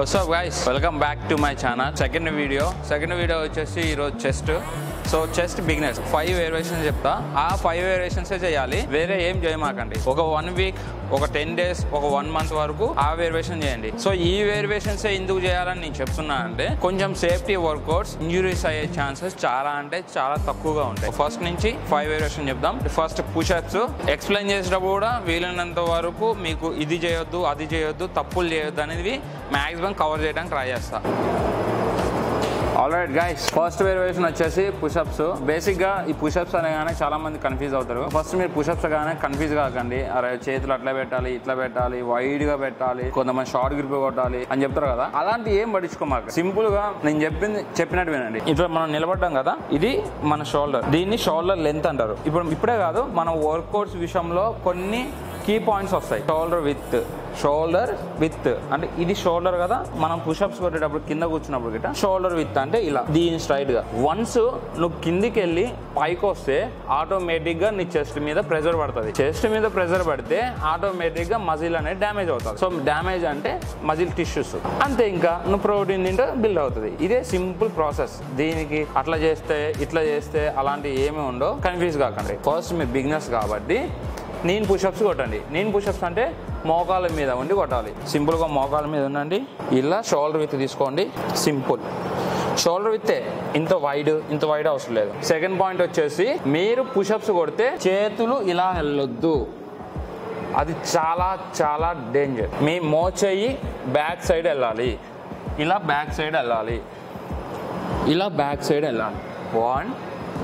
So guys welcome back to my channel second video second video వచ్చేసి ఈరోజు chest so chest beginners five variations చెప్తా ఆ five variations చేయాలి వేరే ఏం చేయమాకండి ఒక వన్ వీక్ ఒక టెన్ డేస్ ఒక వన్ మంత్ వరకు ఆ వేరియేషన్ చేయండి సో ఈ వేరియేషన్స్ ఎందుకు చేయాలని నేను చెప్తున్నా అంటే కొంచెం సేఫ్టీ వర్కౌట్స్ ఇంజురీస్ అయ్యే ఛాన్సెస్ చాలా అంటే చాలా తక్కువగా ఉంటాయి ఫస్ట్ నుంచి ఫైవ్ వేరియేషన్ చెప్దాం ఫస్ట్ పుషప్స్ ఎక్స్ప్లెయిన్ చేసేటప్పుడు కూడా వీలైనంత వరకు మీకు ఇది చేయొద్దు అది చేయొద్దు తప్పులు చేయొద్దు అనేది మాక్సిమం కవర్ చేయడానికి ట్రై చేస్తా ఆల్రైట్ గైస్ ఫస్ట్ వేరియేషన్ వచ్చేసి పుషప్స్ బేసిక్ గా ఈ పుషప్స్ అనగానే చాలా మంది కన్ఫ్యూజ్ అవుతారు ఫస్ట్ మీరు పుషప్స్ గానే కన్ఫ్యూజ్ కాకండి అరే చేతులు అట్లా పెట్టాలి ఇట్లా పెట్టాలి వైడ్ గా పెట్టాలి కొంతమంది షార్ట్ గ్రిప్ కొట్టాలి అని చెప్తారు కదా అలాంటి ఏం పట్టించుకోమాక సింపుల్ గా నేను చెప్పింది చెప్పినట్టు వినండి ఇట్లా మనం నిలబడ్డాం కదా ఇది మన షోల్డర్ దీన్ని షోల్డర్ లెంత్ అంటారు ఇప్పుడు ఇప్పుడే కాదు మన వర్కౌట్స్ విషయంలో కొన్ని కీ పాయింట్స్ వస్తాయి షోల్డర్ విత్ షోల్డర్ విత్ అంటే ఇది షోల్డర్ కదా మనం పుషప్స్ కొట్టేటప్పుడు కింద కూర్చున్నప్పుడు గిట్ట షోల్డర్ విత్ అంటే ఇలా దీని స్ట్రైట్ గా వన్స్ నువ్వు కిందికి వెళ్ళి పైకి వస్తే ఆటోమేటిక్ గా నీ చెస్ట్ మీద ప్రెజర్ పడుతుంది చెస్ట్ మీద ప్రెజర్ పడితే ఆటోమేటిక్ గా మజిల్ అనేది డ్యామేజ్ అవుతుంది సో డ్యామేజ్ అంటే మజిల్ టిష్యూస్ అంతే ఇంకా నువ్వు ప్రోటీన్ తింటే బిల్డ్ అవుతుంది ఇదే సింపుల్ ప్రాసెస్ దీనికి అట్లా చేస్తే ఇట్లా చేస్తే అలాంటి ఏమి ఉండవు కన్ఫ్యూజ్ కాకండి ఫస్ట్ మీరు బిగినర్స్ కాబట్టి నేను పుషప్స్ కొట్టండి నేను పుషప్స్ అంటే మోకాల మీద ఉండి కొట్టాలి సింపుల్గా మోకాల మీద ఉండండి ఇలా షోల్డర్ విత్ తీసుకోండి సింపుల్ షోల్డర్ విత్ ఇంత వైడ్ ఇంత వైడ్ అవసరం లేదు సెకండ్ పాయింట్ వచ్చేసి మీరు పుషప్స్ కొడితే చేతులు ఇలా వెళ్ళొద్దు అది చాలా చాలా డేంజర్ మీ మోచేయి బ్యాక్ సైడ్ వెళ్ళాలి ఇలా బ్యాక్ సైడ్ వెళ్ళాలి ఇలా బ్యాక్ సైడ్ వెళ్ళాలి one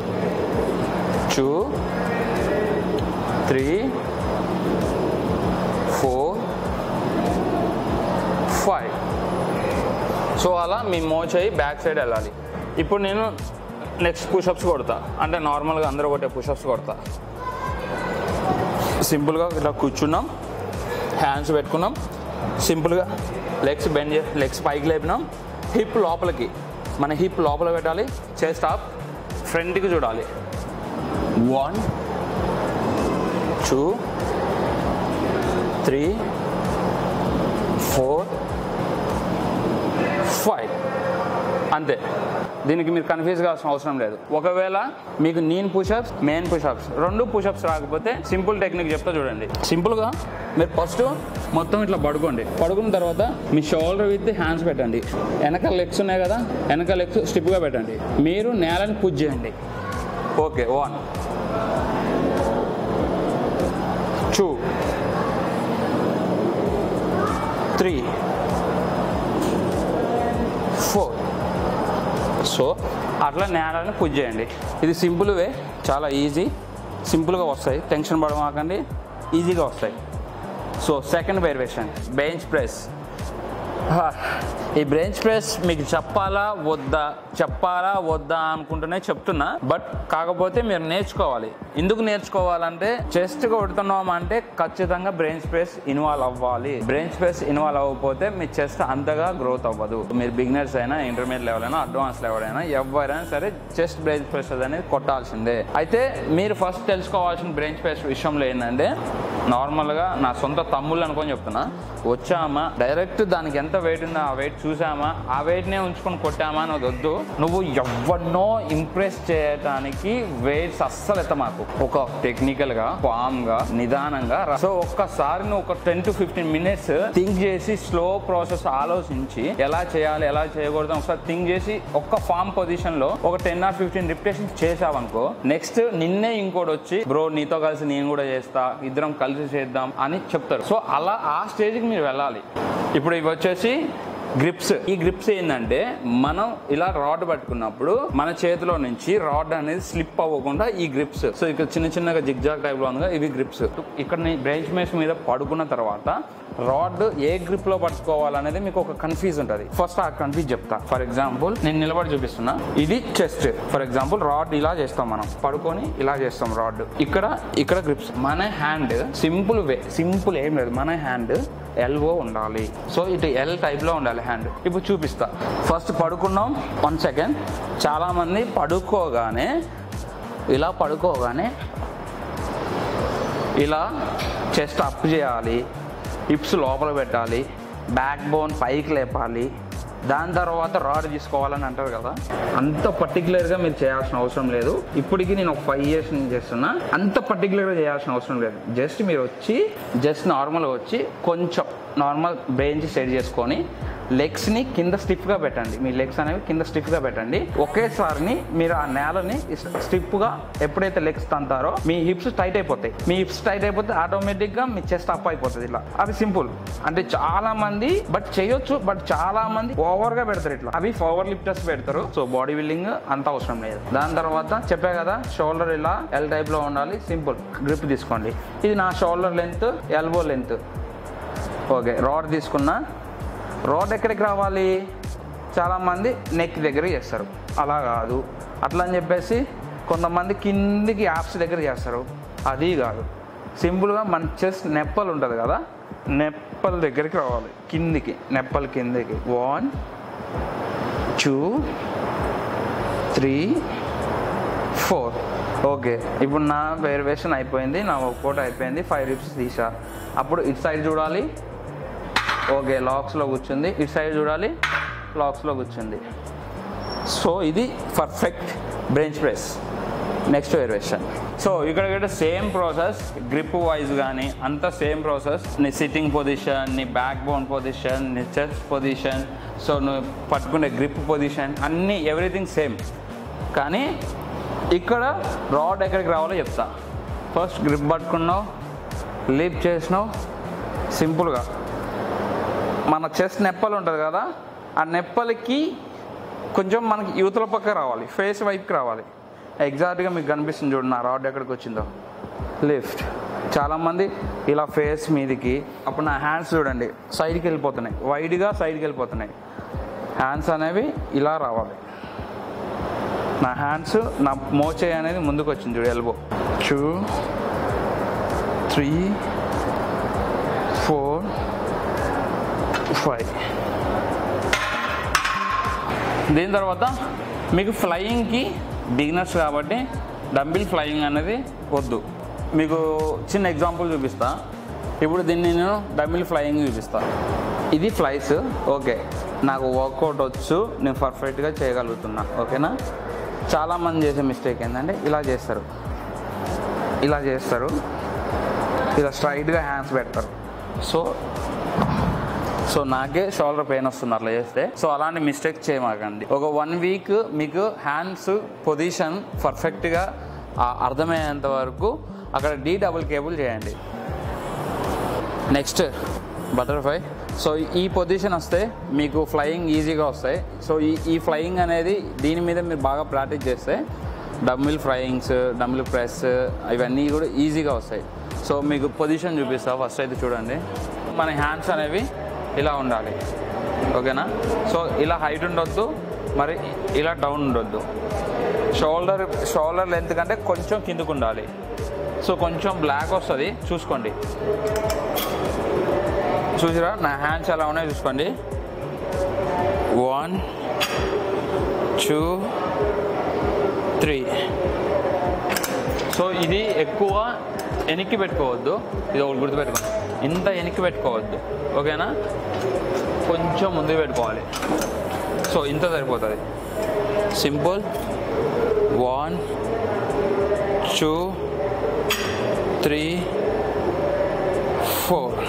two three four five so అలా మీ మోచేయి బ్యాక్ సైడ్ వెళ్ళాలి ఇప్పుడు నేను నెక్స్ట్ పుషప్స్ కొడతా అంటే నార్మల్గా అందరూ కొట్టే పుషప్స్ కొడతా సింపుల్గా ఇట్లా కూర్చున్నాం హ్యాండ్స్ పెట్టుకున్నాం సింపుల్గా లెగ్స్ బెండ్ చే లెగ్స్ పైకి లేపినాం హిప్ లోపలికి మన హిప్ లోపల పెట్టాలి చెస్ట్ అప్ ఫ్రంట్కి చూడాలి one two three four five అంతే దీనికి మీరు కన్ఫ్యూజ్ కావాల్సిన అవసరం లేదు ఒకవేళ మీకు నీన్ పుషప్స్ మెయిన్ పుషప్స్ రెండు పుషప్స్ రాకపోతే సింపుల్ టెక్నిక్ చెప్తా చూడండి సింపుల్గా మీరు ఫస్ట్ మొత్తం ఇట్లా పడుకోండి పడుకున్న తర్వాత మీ షోల్డర్ విత్ హ్యాండ్స్ పెట్టండి వెనక లెగ్స్ ఉన్నాయి కదా వెనక లెగ్స్ స్టిప్గా పెట్టండి మీరు నేలని పుజ్ చేయండి okay one two three four so అట్లా నేలని పూజ చేయండి ఇది సింపుల్ వే చాలా ఈజీ సింపుల్గా వస్తాయి టెన్షన్ పడమాకండి ఈజీగా వస్తాయి so second variation bench press ఈ బ్రెంచ్ ప్రెస్ మీకు చెప్పాలా వద్దా చెప్పాలా వద్దా అనుకుంటూనే చెప్తున్నా బట్ కాకపోతే మీరు నేర్చుకోవాలి ఎందుకు నేర్చుకోవాలంటే చెస్ట్ కొడుతున్నాం అంటే ఖచ్చితంగా బ్రెయిన్ ప్రెస్ ఇన్వాల్వ్ అవ్వాలి బ్రెయిన్ ప్రెస్ ఇన్వాల్వ్ అవ్వకపోతే మీ చెస్ట్ అంతగా గ్రోత్ అవ్వదు మీరు బిగినర్స్ అయినా ఇంటర్మీడియట్ లెవెల్ అయినా అడ్వాన్స్ లెవెల్ అయినా ఎవరైనా సరే చెస్ట్ బ్రెయిన్ ప్రెస్ అనేది కొట్టాల్సిందే అయితే మీరు ఫస్ట్ తెలుసుకోవాల్సిన బ్రెయిన్ ప్రెస్ విషయంలో ఏంటంటే నార్మల్గా నా సొంత తమ్ముళ్ళు అనుకొని చెప్తున్నా వచ్చామా డైరెక్ట్ దానికి ఎంత వెయిట్ ఉందో ఆ వెయిట్ చూసామా ఆ వెయిట్నే ఉంచుకొని కొట్టామా అని వద్దు నువ్వు ఎవరినో ఇంప్రెస్ చేయడానికి వెయిట్స్ అస్సలు ఎత్త మాకు ఒక టెక్నికల్ గా ఫామ్ గా నిదానంగా రా. సో ఒక్కసారి నువ్వు ఒక ten to fifteen minutes think చేసి స్లో ప్రాసెస్ ఆలోచించి ఎలా చేయాలి ఎలా చేయకూడదు అని ఒకసారి థింక్ చేసి ఒక్క ఫామ్ పొజిషన్ లో ఒక టెన్ ఆర్ ఫిఫ్టీన్ రిపిటేషన్ చేసావనుకో నెక్స్ట్ నిన్నే ఇంకోటి వచ్చి బ్రో నీతో కలిసి నేను కూడా చేస్తా ఇద్దరం కలిసి చేద్దాం అని చెప్తారు సో అలా ఆ స్టేజ్కి మీరు వెళ్ళాలి ఇప్పుడు ఇవి వచ్చేసి గ్రిప్స్ ఈ గ్రిప్స్ ఏంటంటే మనం ఇలా రాడ్ పట్టుకున్నప్పుడు మన చేతిలో నుంచి రాడ్ అనేది స్లిప్ అవ్వకుండా ఈ గ్రిప్స్ సో ఇక్కడ చిన్న చిన్నగా జిగ్జాగ్ టైప్ లో ఉందిగా ఇవి గ్రిప్స్ ఇక్కడ బ్రేంచ్ మేస్ మీద పడుకున్న తర్వాత రాడ్ ఏ గ్రిప్ లో పట్టుకోవాలనేది మీకు ఒక కన్ఫ్యూజ్ ఉంటుంది ఫస్ట్ ఆ కన్ఫ్యూజ్ చెప్తా ఫర్ ఎగ్జాంపుల్ నేను నిలబడి చూపిస్తున్నా ఇది చెస్ట్ ఫర్ ఎగ్జాంపుల్ రాడ్ ఇలా చేస్తాం మనం పడుకొని ఇలా చేస్తాం రాడ్ ఇక్కడ ఇక్కడ గ్రిప్స్ మన హ్యాండ్ సింపుల్ వే సింపుల్ ఏం లేదు మన హ్యాండ్ ఎల్ఓ ఉండాలి సో ఇటు ఎల్ టైప్లో ఉండాలి హ్యాండ్ ఇప్పుడు చూపిస్తా ఫస్ట్ పడుకున్నాం వన్ సెకండ్ చాలామంది పడుకోగానే ఇలా పడుకోగానే ఇలా చెస్ట్ అప్ చేయాలి హిప్స్ లోపల పెట్టాలి బ్యాక్ బోన్ పైకి లేపాలి దాని తర్వాత రాడ్ తీసుకోవాలని అంటారు కదా అంత పర్టికులర్గా మీరు చేయాల్సిన అవసరం లేదు ఇప్పటికి నేను ఒక ఫైవ్ ఇయర్స్ నుంచి చేస్తున్నా అంత పర్టికులర్గా చేయాల్సిన అవసరం లేదు జస్ట్ మీరు వచ్చి జస్ట్ నార్మల్గా వచ్చి కొంచెం నార్మల్ బెంచ్ సెట్ చేసుకొని లెగ్స్ని కింద స్టిఫ్గా పెట్టండి మీ లెగ్స్ అనేవి కింద స్టిఫ్గా పెట్టండి ఒకేసారిని మీరు ఆ నేలని స్టిఫ్గా ఎప్పుడైతే లెగ్స్ తంతారో మీ హిప్స్ టైట్ అయిపోతాయి మీ హిప్స్ టైట్ అయిపోతే ఆటోమేటిక్గా మీ చెస్ట్ అప్ అయిపోతుంది ఇలా అది సింపుల్ అంటే చాలా మంది బట్ చేయొచ్చు బట్ చాలా మంది ఓవర్గా పెడతారు ఇట్లా అవి పవర్ లిఫ్టర్స్ పెడతారు సో బాడీ బిల్డింగ్ అంత అవసరం లేదు దాని తర్వాత చెప్పా కదా షోల్డర్ ఇలా ఎల్ టైప్లో ఉండాలి సింపుల్ గ్రిప్ తీసుకోండి ఇది నా shoulder length elbow length okay rod తీసుకున్నా రాడ్ ఎక్కడికి రావాలి చాలామంది నెక్ దగ్గర చేస్తారు అలా కాదు అట్లా అని చెప్పేసి కొంతమంది కిందికి యాప్స్ దగ్గర చేస్తారు అది కాదు సింపుల్గా మన చెస్ట్ నెప్పలు ఉంటుంది కదా నెప్పల దగ్గరికి రావాలి కిందికి నెప్పల కిందికి one two three four okay ఇప్పుడు నా వేరియేషన్ అయిపోయింది నా వర్కౌట్ అయిపోయింది ఫైవ్ రిప్స్ తీసా అప్పుడు ఇటు సైడ్ చూడాలి ఓకే లాక్స్లో కూర్చుంది ఇటు సైడ్ చూడాలి లాక్స్లో కూర్చుంది సో ఇది perfect bench press next variation so ఇక్కడ సేమ్ ప్రాసెస్ గ్రిప్ వైజ్ కానీ అంత సేమ్ ప్రాసెస్ నీ సిట్టింగ్ పొజిషన్ నీ బ్యాక్ బోన్ పొజిషన్ నీ చెస్ట్ పొజిషన్ సో నువ్వు పట్టుకునే గ్రిప్ పొజిషన్ అన్నీ ఎవ్రీథింగ్ సేమ్ కానీ ఇక్కడ రాడ్ ఎక్కడికి రావాలో చెప్తా ఫస్ట్ గ్రిప్ పట్టుకున్నావు లీప్ చేసినావు సింపుల్గా మన చెస్ట్ నెప్పలు ఉంటుంది కదా ఆ నెప్పలకి కొంచెం మనకి యువతల పక్క రావాలి ఫేస్ వైపుకి రావాలి ఎగ్జాక్ట్గా మీకు కనిపిస్తుంది చూడండి నా రాడ్ ఎక్కడికి వచ్చిందో లిఫ్ట్ చాలామంది ఇలా ఫేస్ మీదికి అప్పుడు నా హ్యాండ్స్ చూడండి సైడ్కి వెళ్ళిపోతున్నాయి వైడ్గా సైడ్కి వెళ్ళిపోతున్నాయి హ్యాండ్స్ అనేవి ఇలా రావాలి నా హ్యాండ్స్ నా మోచే అనేది ముందుకు వచ్చింది చూడు elbow two three four five దీని తర్వాత మీకు ఫ్లయింగ్కి బిగినర్స్ కాబట్టి డంబిల్ ఫ్లయింగ్ అనేది వద్దు మీకు చిన్న ఎగ్జాంపుల్ చూపిస్తా ఇప్పుడు దీన్ని నేను డంబిల్ ఫ్లయింగ్ చూపిస్తా ఇది ఫ్లైస్ ఓకే నాకు వర్కౌట్ వచ్చు నేను పర్ఫెక్ట్గా చేయగలుగుతున్నా ఓకేనా చాలామంది చేసే మిస్టేక్ ఏంటంటే ఇలా చేస్తారు ఇలా చేస్తారు ఇలా స్ట్రైట్గా హ్యాండ్స్ పెడతారు సో సో నాకే షోల్డర్ పెయిన్ వస్తుంది అట్లా చేస్తే సో అలాంటి మిస్టేక్ చేయమాకండి ఒక వన్ వీక్ మీకు హ్యాండ్స్ పొజిషన్ పర్ఫెక్ట్గా అర్థమయ్యేంత వరకు అక్కడ డీ డబుల్ కేబుల్ చేయండి నెక్స్ట్ బటర్ఫ్లై సో ఈ పొజిషన్ వస్తే మీకు ఫ్లయింగ్ ఈజీగా వస్తాయి సో ఈ ఈ ఫ్లయింగ్ అనేది దీని మీద మీరు బాగా ప్రాక్టీస్ చేస్తే డమ్మిల్ ఫ్లయింగ్స్ డమ్మిల్ ప్రెస్ ఇవన్నీ కూడా ఈజీగా వస్తాయి సో మీకు పొజిషన్ చూపిస్తా ఫస్ట్ అయితే చూడండి మన హ్యాండ్స్ అనేవి ఇలా ఉండాలి ఓకేనా సో ఇలా హైట్ ఉండొద్దు మరి ఇలా డౌన్ ఉండొద్దు షోల్డర్ షోల్డర్ లెంత్ కంటే కొంచెం కిందకు ఉండాలి సో కొంచెం బ్లాక్ వస్తుంది చూసుకోండి చూసిరా నా హ్యాండ్స్ ఎలా ఉన్నాయో చూసుకోండి వన్ టూ త్రీ సో ఇది ఎక్కువ వెనక్కి పెట్టుకోవద్దు ఇది ఒకటి గుర్తుపెట్టుకోండి ఇంత వెనక్కి పెట్టుకోవద్దు ఓకేనా కొంచెం ముందు పెట్టుకోవాలి సో ఇంత సరిపోతుంది simple one two three four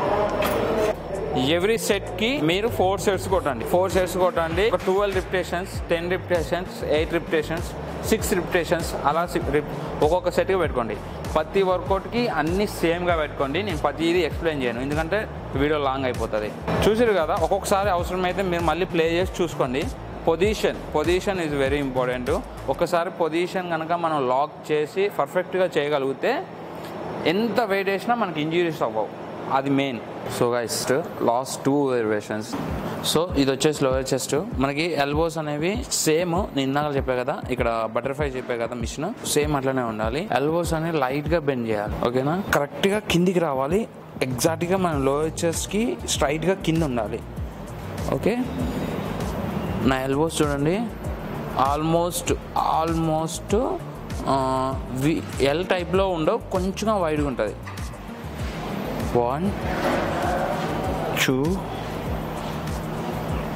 every సెట్కి మీరు ఫోర్ సెట్స్ కొట్టండి ఫోర్ సెట్స్ కొట్టండి ఒక twelve repetitions ten repetitions eight repetitions six repetitions అలా సి- రిప్- ఒక్కొక్క సెట్గా పెట్టుకోండి ప్రతి వర్కౌట్కి అన్ని సేమ్గా పెట్టుకోండి నేను ప్రతిదీ ఎక్స్ప్లెయిన్ చేయను ఎందుకంటే వీడియో లాంగ్ అయిపోతుంది చూసారు కదా ఒక్కొక్కసారి అవసరమైతే మీరు మళ్ళీ ప్లే చేసి చూసుకోండి position position is very important ఒకసారి పొజిషన్ కనుక మనం లాక్ చేసి పర్ఫెక్ట్గా చేయగలిగితే ఎంత వెయిట్ వేసినా మనకి ఇంజురీస్ అవ్వవు అది main so guys last two variations so ఇది వచ్చేసి లోయర్ చెస్ట్ మనకి ఎల్బోస్ అనేవి సేమ్ నేను ఇందాక చెప్పా కదా ఇక్కడ బటర్ఫ్లై చెప్పా కదా మిషన్ సేమ్ అట్లనే ఉండాలి ఎల్బోస్ అనేవి లైట్ గా బెండ్ చేయాలి ఓకేనా కరెక్ట్ గా కిందికి రావాలి ఎగ్జాక్ట్ గా మన లోయర్ చెస్ట్ కి స్ట్రైట్ గా కింద ఉండాలి ఓకే నా ఎల్బోస్ చూడండి ఆల్మోస్ట్ ఆల్మోస్ట్ వి ఎల్ టైప్లో ఉండవు కొంచెంగా వైడ్గా ఉంటుంది one two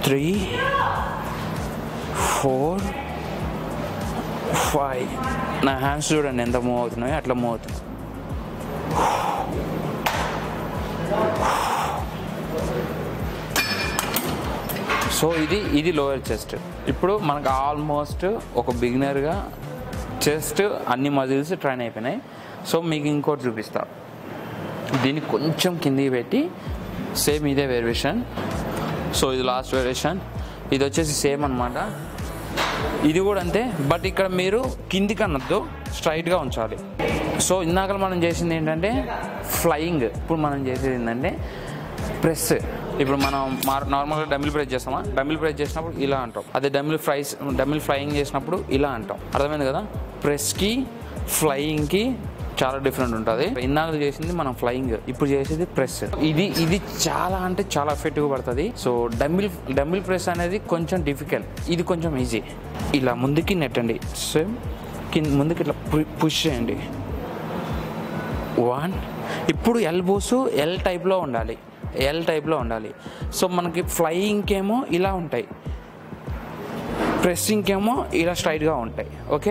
three four five నా హ్యాండ్స్ చూడండి ఎంత మూవ్ అవుతున్నాయో అట్లా మూవ్ అవుతున్నాయి సో ఇది ఇది లోయర్ చెస్ట్ ఇప్పుడు మనకు ఆల్మోస్ట్ ఒక బిగినర్గా చెస్ట్ అన్ని మజిల్స్ ట్రైన్ అయిపోయినాయి సో మీకు ఇంకోటి చూపిస్తా దీన్ని కొంచెం కిందికి పెట్టి సేమ్ ఇదే వేరియేషన్ సో ఇది లాస్ట్ వేరియేషన్ ఇది వచ్చేసి సేమ్ అనమాట ఇది కూడా అంతే బట్ ఇక్కడ మీరు కిందికి అనొద్దు స్ట్రైట్గా ఉంచాలి సో ఇందాక మనం చేసింది ఏంటంటే ఫ్లయింగ్ ఇప్పుడు మనం చేసేది ఏంటంటే ప్రెస్ ఇప్పుడు మనం నార్మల్గా డమిల్ ప్రెస్ చేస్తామా డమిల్ ప్రెస్ చేసినప్పుడు ఇలా అంటాం అదే డమిల్ ఫ్రైస్ డమిల్ ఫ్లయింగ్ చేసినప్పుడు ఇలా అంటాం అర్థమైంది కదా ప్రెస్కి ఫ్లయింగ్కి చాలా డిఫరెంట్ ఉంటుంది ఇన్నాళ్ళు చేసింది మనం ఫ్లయింగ్ ఇప్పుడు చేసేది ప్రెస్ ఇది ఇది చాలా అంటే చాలా ఎఫెక్టివ్గా పడుతుంది సో డమిల్ డమిల్ ప్రెస్ అనేది కొంచెం డిఫికల్ట్ ఇది కొంచెం ఈజీ ఇలా ముందుకి నెట్టండి సేమ్ కింద ముందుకి ఇట్లా పుష్ చేయండి వన్ ఇప్పుడు ఎల్బోస్ ఎల్ టైప్లో ఉండాలి ఎల్ టైప్లో ఉండాలి సో మనకి ఫ్లయింగ్కి ఏమో ఇలా ఉంటాయి ప్రెస్సింగ్కి ఏమో ఇలా స్ట్రైట్గా ఉంటాయి ఓకే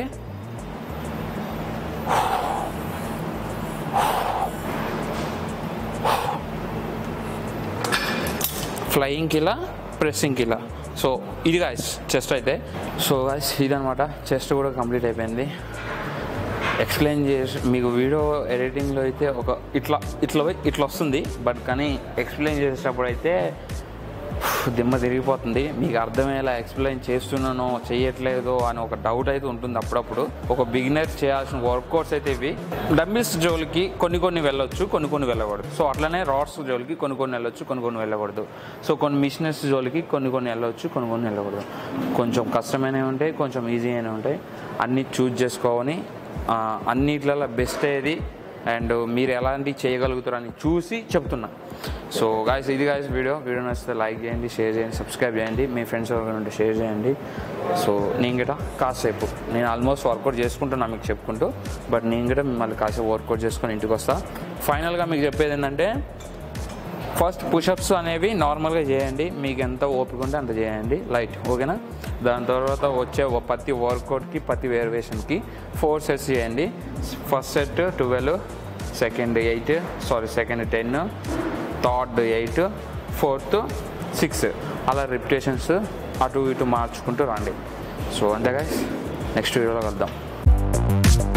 ఫ్లయింగ్కి ఇలా ప్రెస్సింగ్కి ఇలా సో ఇది గాయస్ చెస్ట్ అయితే సో గాయస్ ఇదనమాట చెస్ట్ కూడా కంప్లీట్ అయిపోయింది ఎక్స్ప్లెయిన్ చేసి మీకు వీడియో ఎడిటింగ్లో అయితే ఒక ఇట్లా ఇట్లా పోయి ఇట్లా వస్తుంది బట్ కానీ ఎక్స్ప్లెయిన్ చేసేటప్పుడు అయితే దిమ్మ తిరిగిపోతుంది మీకు అర్థమయ్యేలా ఎక్స్ప్లెయిన్ చేస్తున్నానో చేయట్లేదు అని ఒక డౌట్ అయితే ఉంటుంది అప్పుడప్పుడు ఒక బిగినర్ చేయాల్సిన వర్కౌట్స్ అయితే ఇవి డమ్మిల్స్ జోలికి కొన్ని కొన్ని వెళ్ళొచ్చు కొన్ని కొన్ని వెళ్ళకూడదు సో అట్లనే రాడ్స్ జోలికి కొన్ని కొన్ని వెళ్ళొచ్చు కొన్ని కొన్ని వెళ్ళకూడదు సో కొన్ని మిషనరీస్ జోలికి కొన్ని కొన్ని వెళ్ళొచ్చు కొన్ని కొన్ని వెళ్ళకూడదు కొంచెం కష్టమైనవి ఉంటాయి కొంచెం ఈజీ అయినవి ఉంటాయి అన్నీ చూజ్ చేసుకోవాలి ఆ, అన్నిట్లలో బెస్ట్ ఏది అండ్ మీరు ఎలాంటి చేయగలుగుతారని చూసి చెప్తున్నా సో గాయస్ ఇది గాయస్ వీడియో వీడియో నచ్చితే లైక్ చేయండి షేర్ చేయండి సబ్స్క్రైబ్ చేయండి మీ ఫ్రెండ్స్ ఎవరైనా ఉంటే షేర్ చేయండి సో నేను గిట కాసేపు నేను ఆల్మోస్ట్ వర్కౌట్ చేసుకుంటున్నా మీకు చెప్పుకుంటూ బట్ నేను కూడా మిమ్మల్ని కాసేపు వర్కౌట్ చేసుకొని ఇంటికి వస్తా ఫైనల్గా మీకు చెప్పేది ఏంటంటే ఫస్ట్ పుషప్స్ అనేవి నార్మల్గా చేయండి మీకు ఎంత ఓపిక ఉంటే అంత చేయండి లైట్ ఓకేనా దాని తర్వాత వచ్చే ఓ ప్రతి వర్కౌట్కి ప్రతి వేరియేషన్కి ఫోర్ సెట్స్ చేయండి first set twelve second eight sorry second ten third eight fourth six అలా రిపిటేషన్స్ అటు ఇటు మార్చుకుంటూ రండి సో అంతే గైస్ నెక్స్ట్ వీడియోలో కలుద్దాం